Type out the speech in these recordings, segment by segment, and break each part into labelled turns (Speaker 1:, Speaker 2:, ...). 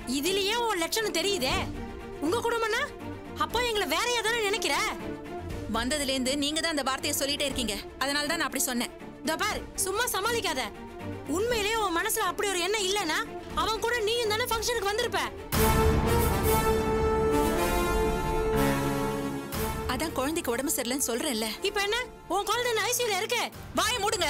Speaker 1: இதுலயே உன் லட்சணம் தெரியுதே உங்க குடும்பம்னா அப்போ எங்களை வேறையா தானே நினைக்கிற
Speaker 2: வந்ததுல இருந்து நீங்க தான் அந்த வார்த்தையை சொல்லிட்டே இருக்கீங்க அதனால தான் நான் அப்படி சொன்னேன்
Speaker 1: இதோ பார் சும்மா சமாளிக்காத உண்மையிலேயே உன் மனசுல அப்படி ஒரு எண்ணம் இல்லனா அவன் கூட நீயும் தானே ஃபங்க்ஷனுக்கு வந்திருப்ப
Speaker 2: அதான் குழந்தைக்கு உடம்பு சரியில்லைன்னு சொல்றேன்ல
Speaker 1: இப்ப என்ன உன் குழந்தை ஐசியூல இருக்கு
Speaker 2: வாய மூடுங்க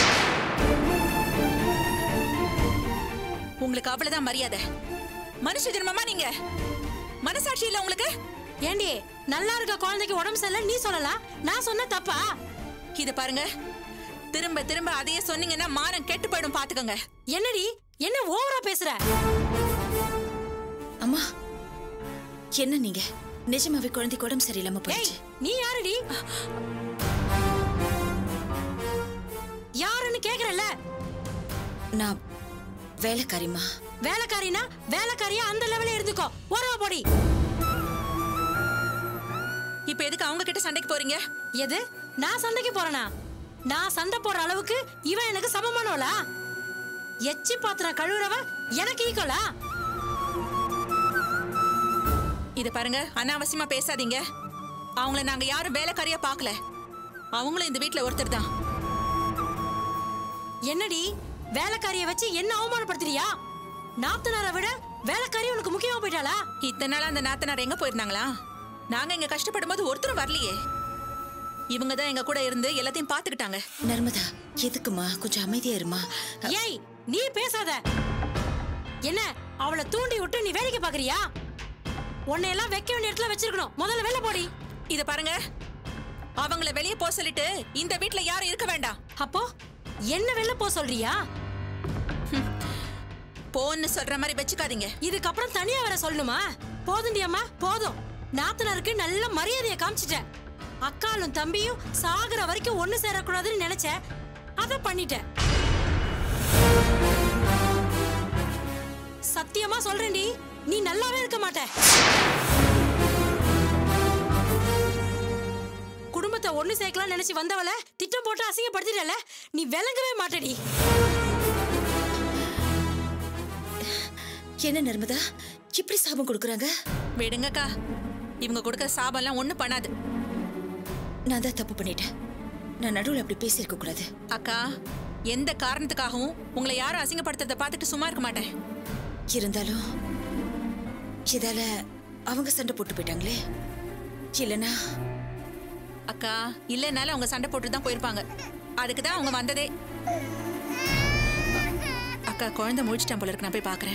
Speaker 2: உங்களுக்கு அவ்வளவுதான் மரியாதை மனுஷ ஜென்மமா நீங்க மனசாட்சி இல்ல உங்களுக்கு
Speaker 1: ஏண்டி நல்லா இருக்க குழந்தைக்கு உடம்பு சரியில்லை நீ சொல்லலாம் நான் சொன்ன தப்பா
Speaker 2: இது பாருங்க திரும்ப திரும்ப அதையே சொன்னீங்கன்னா மானம் கெட்டு போயிடும் பாத்துக்கோங்க
Speaker 1: என்னடி என்ன ஓவரா பேசுற
Speaker 3: அம்மா என்ன நீங்க நிஜமாவே குழந்தைக்கு உடம்பு சரியில்லாம
Speaker 1: ஏய்
Speaker 3: போயிடுச்சு
Speaker 1: நீ யாருடி யாருன்னு கேக்குறல்ல
Speaker 3: நான் வேலைக்காரிம்மா
Speaker 1: வேலைக்காரினா வேலைக்காரியா அந்த லெவல்ல இருந்துக்கோ ஓரமா போடி
Speaker 2: இப்ப எதுக்கு அவங்க கிட்ட சண்டைக்கு போறீங்க
Speaker 1: எது நான் சண்டைக்கு போறேனா நான் சண்டை போடுற அளவுக்கு இவன் எனக்கு சமமானவளா எச்சி பாத்திரம் கழுவுறவ எனக்கு ஈக்குவலா
Speaker 2: இத பாருங்க அனாவசியமா பேசாதீங்க அவங்கள நாங்க யாரும் வேலைக்காரியா பார்க்கல அவங்களும் இந்த வீட்ல ஒருத்தர் தான்
Speaker 1: என்னடி வேலைக்காரிய வச்சு என்ன அவமானப்படுத்துறியா நாத்தனாரை விட வேலைக்காரி உனக்கு முக்கியமா போயிட்டாளா
Speaker 2: இத்தனை நாளா அந்த நாத்தனார் எங்க போயிருந்தாங்களா நாங்க இங்க கஷ்டப்படும் போது ஒருத்தரும் வரலையே இவங்க தான் எங்க கூட இருந்து எல்லாத்தையும் பாத்துக்கிட்டாங்க
Speaker 3: நர்மதா எதுக்குமா கொஞ்சம் அமைதியா இருமா
Speaker 1: ஏய் நீ பேசாத என்ன அவளை தூண்டி விட்டு நீ வேடிக்கை பாக்குறியா உன்னை எல்லாம் வைக்க வேண்டிய இடத்துல வச்சிருக்கணும் முதல்ல வெளில போடி
Speaker 2: இத பாருங்க அவங்கள வெளியே போக சொல்லிட்டு இந்த வீட்ல யாரும் இருக்க வேண்டாம்
Speaker 1: அப்போ என்ன வெளில போ சொல்றியா
Speaker 2: போன்னு சொல்ற மாதிரி வச்சுக்காதீங்க
Speaker 1: இதுக்கப்புறம் தனியா வர சொல்லணுமா போதுண்டி அம்மா போதும் நாத்தனாருக்கு நல்ல மரியாதையை காமிச்சிட்டேன் அக்காலும் தம்பியும் சாகுற வரைக்கும் ஒண்ணு சேரக்கூடாதுன்னு நினைச்சேன் அத பண்ணிட்டேன் சத்தியமா சொல்றேன்டி நீ நல்லாவே இருக்க மாட்ட குடும்பத்தை ஒண்ணு சேர்க்கலாம் நினைச்சு வந்தவள திட்டம் போட்டு அசிங்கப்படுத்திட்டல நீ விளங்கவே மாட்டடி
Speaker 3: என்ன நர்மதா இப்படி சாபம் கொடுக்குறாங்க
Speaker 2: விடுங்கக்கா இவங்க கொடுக்கற சாபம்லாம் ஒண்ணும் பண்ணாது
Speaker 3: நான் தான் தப்பு பண்ணிட்டேன் நான் நடுவுல அப்படி பேசியிருக்க கூடாது
Speaker 2: அக்கா எந்த காரணத்துக்காகவும் உங்களை யாரும் அசிங்கப்படுத்துறத பார்த்துட்டு சும்மா இருக்க மாட்டேன்
Speaker 3: இருந்தாலும் இதால அவங்க சண்டை போட்டு போயிட்டாங்களே இல்லனா
Speaker 2: அக்கா இல்லைனாலும் அவங்க சண்டை போட்டு தான் போயிருப்பாங்க அதுக்கு தான் அவங்க வந்ததே அக்கா குழந்தை முடிச்சிட்டான் போல இருக்கு நான் போய் பார்க்கறேன்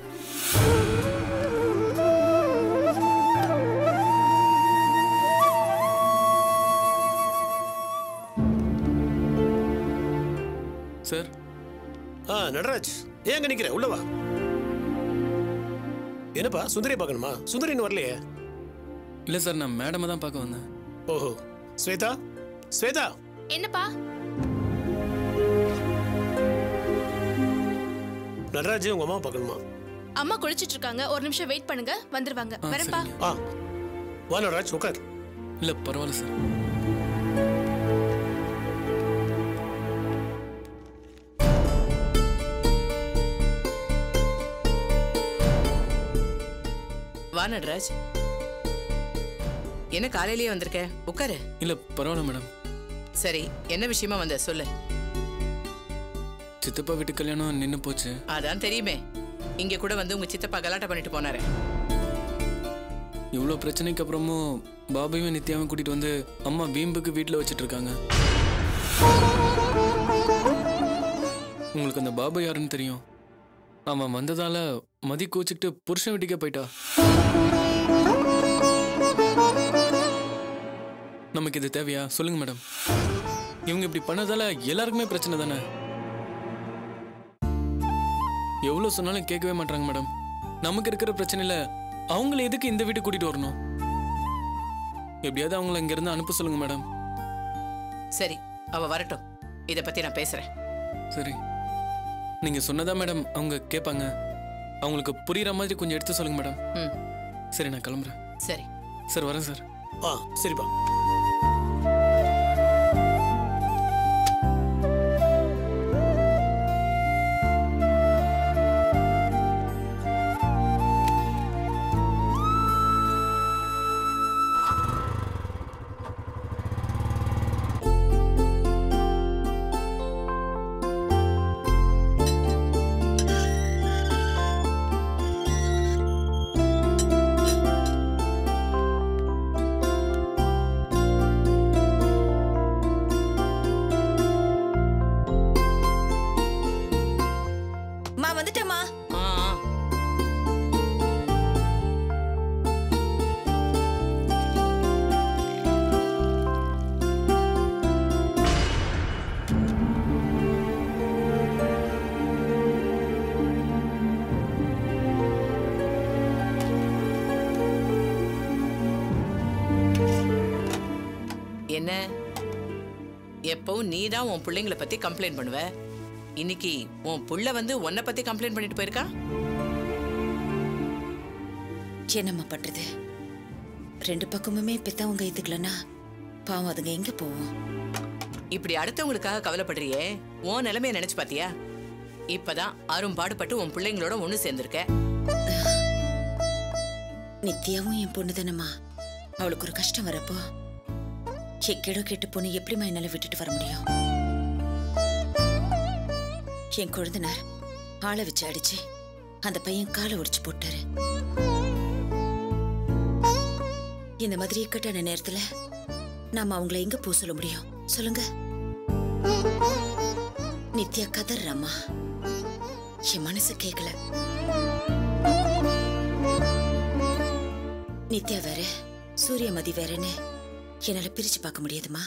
Speaker 4: சார்
Speaker 5: ஆ நடராஜ் ஏன் அங்க நிக்கிற உள்ள வா என்னப்பா சுந்தரி பார்க்கணுமா சுந்தரி இன்னும் வரலையே
Speaker 4: இல்லை சார் நான் மேடமை தான் பார்க்க வந்தேன்
Speaker 5: ஓஹோ ஸ்வேதா ஸ்வேதா
Speaker 6: என்னப்பா
Speaker 5: நடராஜ் உங்க அம்மா பார்க்கணுமா
Speaker 6: அம்மா குளிச்சிட்டு இருக்காங்க ஒரு நிமிஷம் வெயிட் பண்ணுங்க வந்துருவாங்க
Speaker 4: ஆ
Speaker 6: வரேன்ப்பா
Speaker 4: சரிங்க
Speaker 5: ஆ வா நடராஜ் உட்கார்
Speaker 4: இல்லை பரவாயில்ல சார்
Speaker 7: வா நடராஜ் என்ன காலையிலேயே வந்திருக்க உட்காரு
Speaker 4: இல்லை பரவாயில்ல மேடம்
Speaker 7: சரி என்ன விஷயமா வந்த சொல்லு
Speaker 4: சித்தப்பா வீட்டு கல்யாணம் நின்று போச்சு
Speaker 7: அதான் தெரியுமே இங்க கூட வந்து உங்க சித்தப்பா கலாட்டா பண்ணிட்டு போனாரு
Speaker 4: இவ்வளோ பிரச்சனைக்கு அப்புறமும் பாபையும் நித்யாவும் கூட்டிட்டு வந்து அம்மா வீம்புக்கு வீட்டில் வச்சிட்டு இருக்காங்க உங்களுக்கு அந்த பாபு யாருன்னு தெரியும் அவன் வந்ததால மதி கோச்சிக்கிட்டு புருஷன் வீட்டுக்கே போயிட்டா நமக்கு இது தேவையா சொல்லுங்க மேடம் இவங்க இப்படி பண்ணதால எல்லாருக்குமே பிரச்சனை தானே எவ்வளோ சொன்னாலும் கேட்கவே மாட்டாங்க மேடம் நமக்கு இருக்கிற பிரச்சனையில அவங்கள எதுக்கு இந்த வீட்டுக்கு கூட்டிட்டு வரணும் எப்படியாவது அவங்கள இங்க இருந்து அனுப்ப சொல்லுங்க மேடம்
Speaker 7: சரி அவ வரட்டும் இத பத்தி நான் பேசுறேன்
Speaker 4: சரி நீங்க சொன்னதா மேடம் அவங்க கேட்பாங்க அவங்களுக்கு புரியுற மாதிரி கொஞ்சம் எடுத்து சொல்லுங்க மேடம்
Speaker 7: ம்
Speaker 4: சரி நான் கிளம்புறேன்
Speaker 7: சரி
Speaker 4: சார் வரேன் சார்
Speaker 5: ஆ சரிப்பா
Speaker 7: என்ன எப்பவும் நீ தான் உன் பிள்ளைங்களை பத்தி கம்ப்ளைண்ட் பண்ணுவ இன்னைக்கு உன் புள்ள வந்து உன்னை பத்தி கம்ப்ளைண்ட் பண்ணிட்டு போயிருக்கா
Speaker 3: என்னம்மா பண்றது ரெண்டு பக்கமுமே பெத்தவங்க இதுக்கலன்னா பாவம் அதுங்க எங்க போவோம்
Speaker 7: இப்படி அடுத்தவங்களுக்காக கவலைப்படுறியே உன் நிலைமைய நினைச்சு பாத்தியா இப்பதான் அரும்பாடுபட்டு உன் பிள்ளைங்களோட ஒண்ணு சேர்ந்திருக்க
Speaker 3: நித்யாவும் என் பொண்ணு தானம்மா அவளுக்கு ஒரு கஷ்டம் வரப்போ எக்கேடோ கெட்டு பொண்ணு எப்படிம்மா என்னால விட்டுட்டு வர முடியும் என் கொழுந்தனார் ஆளை வச்சு அடிச்சு அந்த பையன் காலை உடைச்சு போட்டாரு இந்த மாதிரி இக்கட்டான நேரத்துல நாம அவங்கள எங்க போக சொல்ல முடியும் சொல்லுங்க நித்யா கதறாமா என் மனசு கேட்கல நித்யா வேற சூரியமதி வேறன்னு என்னால பிரிச்சு பார்க்க முடியாதுமா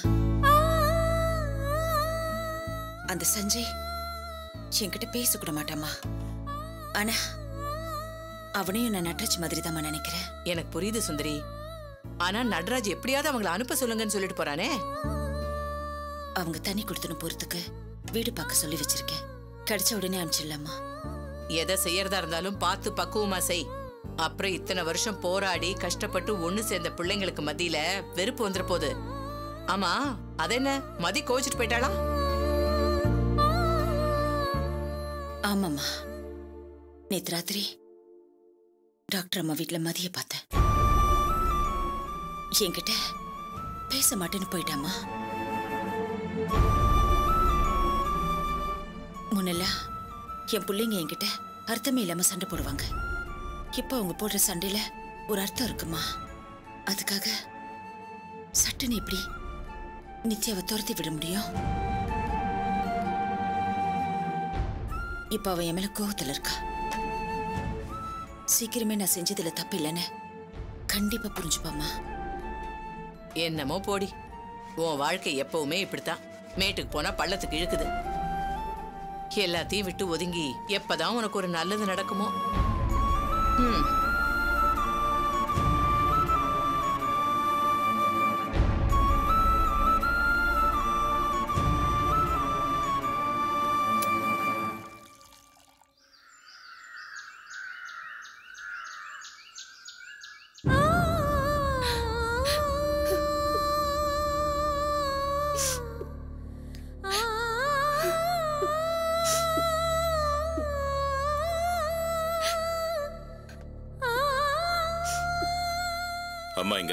Speaker 3: அந்த சஞ்சய் என்கிட்ட பேசக்கூட மாட்டாமா ஆனா அவனையும் நான் நட்ராஜ் மாதிரி தான் நினைக்கிறேன்
Speaker 7: எனக்கு புரியுது சுந்தரி ஆனா நடராஜ் எப்படியாவது அவங்கள அனுப்ப சொல்லுங்கன்னு சொல்லிட்டு போறானே
Speaker 3: அவங்க தண்ணி கொடுத்துன்னு போறதுக்கு வீடு பார்க்க சொல்லி வச்சிருக்கேன் கிடைச்ச உடனே அனுப்பிச்சிடலாமா
Speaker 7: எதை செய்யறதா இருந்தாலும் பார்த்து பக்குவமா செய் அப்புறம் இத்தனை வருஷம் போராடி கஷ்டப்பட்டு ஒண்ணு சேர்ந்த பிள்ளைங்களுக்கு மத்தியில வெறுப்பு வந்துற போகுது ஆமா அதென்ன மதி கோவிச்சிட்டு போயிட்டாளா
Speaker 3: ஆமாம்மா நேத்து ராத்திரி டாக்டர் அம்மா வீட்ல மதிய பார்த்தேன் என்கிட்ட பேச மாட்டேன்னு போயிட்டாமா முன்னெல்லாம் என் பிள்ளைங்க என்கிட்ட அர்த்தமே இல்லாம சண்டை போடுவாங்க இப்போ அவங்க போடுற சண்டையில ஒரு அர்த்தம் இருக்குமா அதுக்காக சட்டுன்னு எப்படி நித்யாவை துரத்தி விட முடியும் இப்ப அவ என் மேல கோவத்துல இருக்கா சீக்கிரமே நான் செஞ்சதுல தப்பு இல்லைன்னு கண்டிப்பா புரிஞ்சுப்பாமா
Speaker 7: என்னமோ போடி உன் வாழ்க்கை எப்பவுமே இப்படித்தான் மேட்டுக்கு போனா பள்ளத்துக்கு இழுக்குது எல்லாத்தையும் விட்டு ஒதுங்கி எப்பதான் உனக்கு ஒரு நல்லது நடக்குமோ ம்
Speaker 8: அம்மா எங்க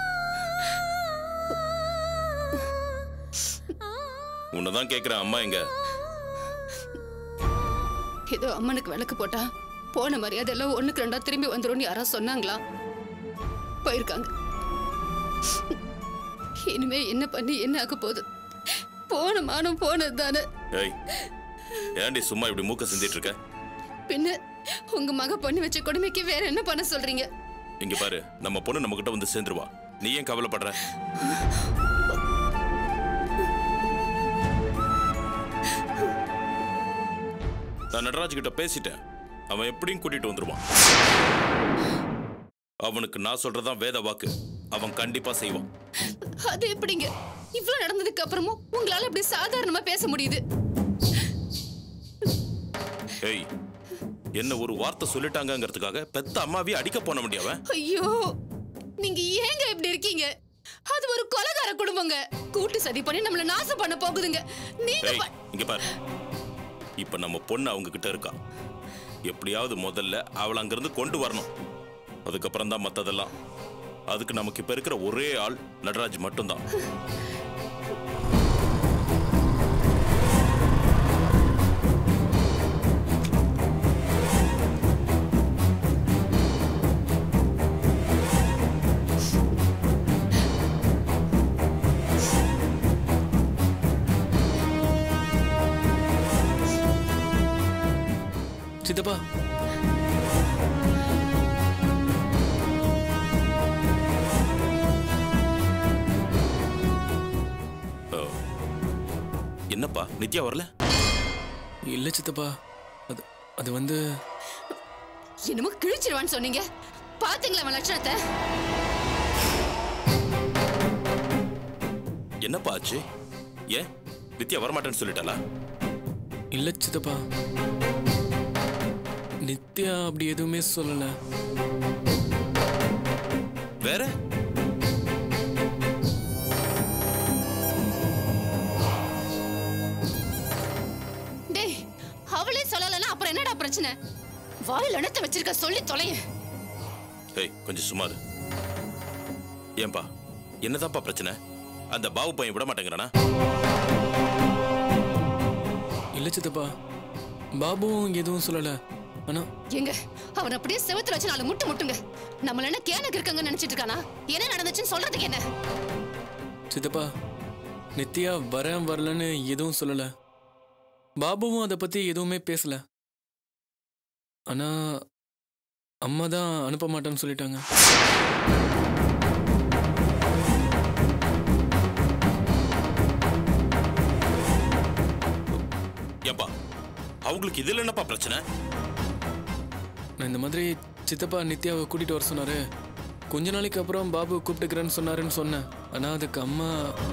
Speaker 8: உன்னதான் கேக்குறேன் அம்மா எங்க
Speaker 9: ஏதோ அம்மனுக்கு விளக்கு போட்டா போன மரியாதை எல்லாம் ஒண்ணுக்கு ரெண்டா திரும்பி வந்துரும்னு யாராவது சொன்னாங்களா போயிருக்காங்க இனிமே என்ன பண்ணி என்ன ஆக போகுது போன மானம் போனது தானே
Speaker 8: ஏய் ஏன்டி சும்மா இப்படி மூக்க சிந்திட்டு இருக்க
Speaker 9: பின்ன உங்க மக பண்ணி வச்ச கொடுமைக்கு வேற என்ன பண்ண சொல்றீங்க
Speaker 8: இங்க பாரு நம்ம பொண்ணு நம்ம கிட்ட வந்து சேர்ந்துருவா நீ ஏன் கவலைப்படுற நான் நடராஜ் கிட்ட பேசிட்டேன் அவன் எப்படியும் கூட்டிட்டு வந்துருவான் அவனுக்கு நான் சொல்றதான் வேத வாக்கு அவன் கண்டிப்பா செய்வான்
Speaker 9: அது எப்படிங்க இவ்ளோ நடந்ததுக்கு அப்புறமும் உங்களால அப்படி சாதாரணமா பேச முடியுது
Speaker 8: ஏய் என்ன ஒரு வார்த்தை சொல்லிட்டாங்கங்கிறதுக்காக பெத்த அம்மாவே அடிக்க போன முடியாவன்
Speaker 9: ஐயோ நீங்க ஏங்க இப்படி இருக்கீங்க அது ஒரு கொலகார குடும்பங்க கூட்டு சதி பண்ணி நம்மள நாசம் பண்ண போகுதுங்க நீங்க
Speaker 8: ஏய்
Speaker 9: ப-
Speaker 8: இங்க பாரு இப்ப நம்ம பொண்ணு அவங்க கிட்ட இருக்கா எப்படியாவது முதல்ல அவளை அங்கிருந்து கொண்டு வரணும் அதுக்கப்புறம் தான் மத்ததெல்லாம் அதுக்கு நமக்கு இப்ப இருக்கிற ஒரே ஆள் நடராஜ் மட்டும்தான்
Speaker 4: சித்தப்பா
Speaker 8: ஓ. என்னப்பா நித்யா வரல
Speaker 4: இல்ல சித்தப்பா அது அது வந்து
Speaker 9: என்னமோ கிழிச்சிருவான்னு சொன்னீங்க பாத்தீங்களா அவன் லட்சணத்தை
Speaker 8: என்னப்பா ஆச்சு ஏன் வித்யா வரமாட்டேன்னு சொல்லிட்டாளா
Speaker 4: இல்ல சித்தப்பா நித்யா அப்படி எதுவுமே சொல்லல
Speaker 8: வேற
Speaker 9: டேய் அவளே சொல்லலன்னா அப்புறம் என்னடா பிரச்சனை வாயில் அணத்த வச்சிருக்க சொல்லி தொலைய
Speaker 8: ஏய் கொஞ்சம் சுமாரு ஏன்பா என்னதான்ப்பா பிரச்சனை அந்த பாவு பையன் விட மாட்டேங்கிறானா
Speaker 4: இல்ல சித்தப்பா பாபுவும் எதுவும் சொல்லல ஆனா
Speaker 9: எங்க அவன் அப்படியே செவத்துல வச்சு நாலு முட்டு முட்டுங்க நம்மள என்ன கேனக்கு இருக்காங்கன்னு நினைச்சிட்டு இருக்கானா என்ன நடந்துச்சுன்னு சொல்றதுக்கு என்ன
Speaker 4: சித்தப்பா நித்யா வரேன் வரலன்னு எதுவும் சொல்லல பாபுவும் அதை பத்தி எதுவுமே பேசல ஆனா அம்மா தான் அனுப்ப மாட்டேன்னு சொல்லிட்டாங்க
Speaker 8: ஏன்பா அவங்களுக்கு இதுல என்னப்பா பிரச்சனை
Speaker 4: நான் இந்த மாதிரி சித்தப்பா நித்யாவை கூட்டிட்டு வர சொன்னாரு கொஞ்ச நாளைக்கு அப்புறம் பாபு கூப்பிட்டுக்கிறேன்னு சொன்னாருன்னு சொன்னேன் ஆனா அதுக்கு அம்மா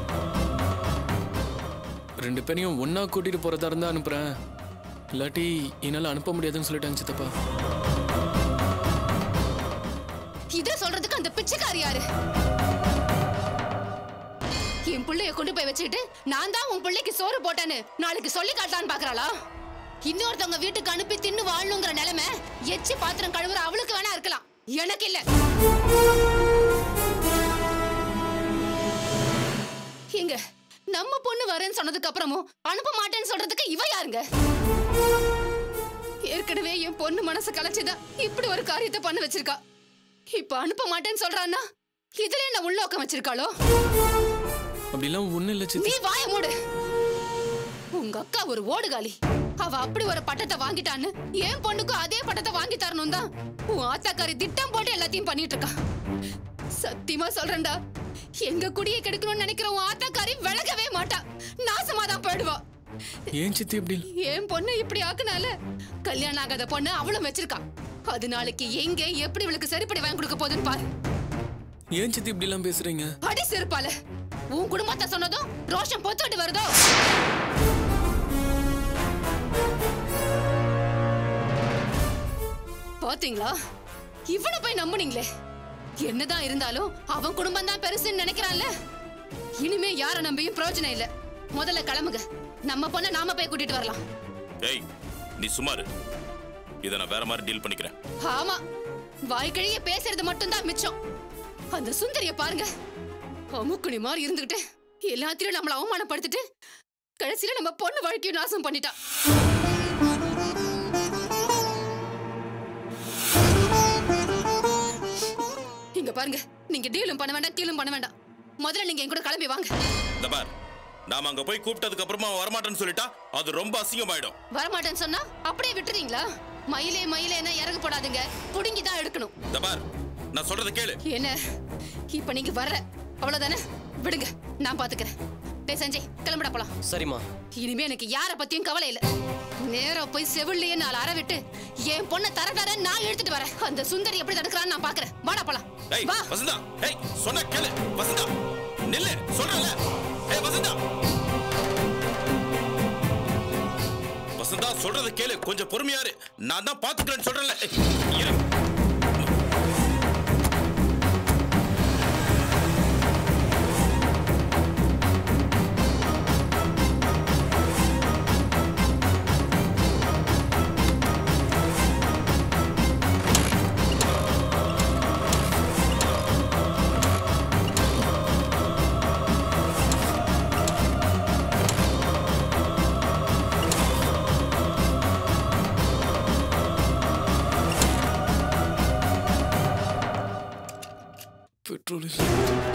Speaker 4: ரெண்டு பேரையும் ஒண்ணா கூட்டிட்டு போறதா இருந்தா அனுப்புறேன் இல்லாட்டி என்னால அனுப்ப முடியாதுன்னு சொல்லிட்டாங்க சித்தப்பா
Speaker 9: இத சொல்றதுக்கு அந்த பிச்சைக்காரி யாரு என் பிள்ளைய கொண்டு போய் வச்சுக்கிட்டு நான் தான் உன் பிள்ளைக்கு சோறு போட்டேன்னு நாளைக்கு சொல்லி காட்டலான்னு பாக்குறாளா இன்னொருத்தவங்க வீட்டுக்கு அனுப்பி தின்னு வாழணுங்கிற நிலைமை எச்சி பாத்திரம் கழுவுற அவளுக்கு வேணா இருக்கலாம் எனக்கு இல்ல இங்க நம்ம பொண்ணு வரேன்னு சொன்னதுக்கு அப்புறமும் அனுப்ப மாட்டேன்னு சொல்றதுக்கு இவ யாருங்க ஏற்கனவே என் பொண்ணு மனசு கலைச்சுதான் இப்படி ஒரு காரியத்தை பண்ண வச்சிருக்கா இப்ப அனுப்ப மாட்டேன்னு சொல்றான்னா இதுல என்ன உள்நோக்கம் வச்சிருக்காளோ
Speaker 4: அப்படிலாம் ஒண்ணும் இல்ல
Speaker 9: நீ
Speaker 4: சித்தி
Speaker 9: வாய மூடு உங்க அக்கா ஒரு ஓடுகாலி அவ அப்படி ஒரு பட்டத்தை வாங்கிட்டான்னு என் பொண்ணுக்கும் அதே பட்டத்தை வாங்கி தரணும் தான் உன் ஆத்தாக்காரி திட்டம் போட்டு எல்லாத்தையும் பண்ணிட்டு இருக்கா சத்தியமா சொல்றேன்டா எங்க குடியை கெடுக்கணும்னு நினைக்கிற உன் ஆத்தாக்காரி விலகவே மாட்டா நாசமா தான் போயிடுவா
Speaker 4: ஏன் சித்தி இப்படி
Speaker 9: என் பொண்ணு இப்படி ஆக்குனால கல்யாணம் ஆகாத பொண்ணு அவளும் வச்சிருக்கா அது நாளைக்கு எங்க எப்படி இவளுக்கு சரிப்படி வாங்கி கொடுக்க போகுதுன்னு பாரு
Speaker 4: ஏன் சித்தி இப்படி எல்லாம் பேசுறீங்க
Speaker 9: அடி செருப்பால உன் குடும்பத்தை சொன்னதும் ரோஷம் பொத்துட்டு வருதோ பாத்தீங்களா இவனை போய் நம்புனீங்களே என்னதான் இருந்தாலும் அவன் குடும்பம் தான் பெருசுன்னு நினைக்கிறான்ல இனிமே யார நம்பியும் பிரயோஜனம் இல்ல முதல்ல கிளம்புங்க நம்ம பொண்ணை நாம போய் கூட்டிட்டு வரலாம்
Speaker 8: ஏய் நீ சுமாரு இதை நான் வேற மாதிரி டீல் பண்ணிக்கிறேன்
Speaker 9: ஆமா வாய்க்கழிய பேசுறது மட்டும்தான் மிச்சம் அந்த சுந்தரிய பாருங்க அமுக்குனி மாதிரி இருந்துகிட்டு எல்லாத்திலும் நம்மள அவமானப்படுத்திட்டு கடைசியில நம்ம பொண்ணு வாழ்க்கையும் நாசம் பண்ணிட்டா இங்க பாருங்க நீங்க டீலும் பண்ண வேண்டாம் கீழும் பண்ண வேண்டாம் முதல்ல நீங்க என் கூட கிளம்பி வாங்க
Speaker 8: இந்த பார் நாம அங்க போய் கூப்பிட்டதுக்கு அப்புறமா அவன் வரமாட்டேன்னு சொல்லிட்டா அது ரொம்ப அசிங்கமாயிடும்
Speaker 9: வரமாட்டேன்னு சொன்னா அப்படியே விட்டுறீங்களா மயிலே மயிலேன்னா இறகு போடாதுங்க புடுங்கி தான் எடுக்கணும்
Speaker 8: இந்த பார் நான் சொல்றதை கேளு
Speaker 9: என்ன இப்ப நீங்க வர்ற அவ்வளவுதானே விடுங்க நான் பாத்துக்கிறேன் டேய் சஞ்சய் கிளம்பிட போலாம்
Speaker 10: சரிம்மா
Speaker 9: இனிமே எனக்கு யார பத்தியும் கவலை இல்ல நேரா போய் செவிலியே நாலு அற விட்டு என் பொண்ணை தர தர நான் எடுத்துட்டு வரேன் அந்த சுந்தரி எப்படி தடுக்கிறான்னு நான் பாக்குறேன் வாடா போலாம்
Speaker 8: ஏய்
Speaker 9: வா
Speaker 8: வசந்தா ஏய் சொன்ன கேளு வசந்தா நில்லு சொல்றல ஏய் வசந்தா வசந்தா சொல்றதை கேளு கொஞ்சம் பொறுமையா இரு நான் தான் பாத்துக்கிறேன்னு சொல்றேன்ல ஏய், இரு
Speaker 4: பெட்ரோல் இல்லை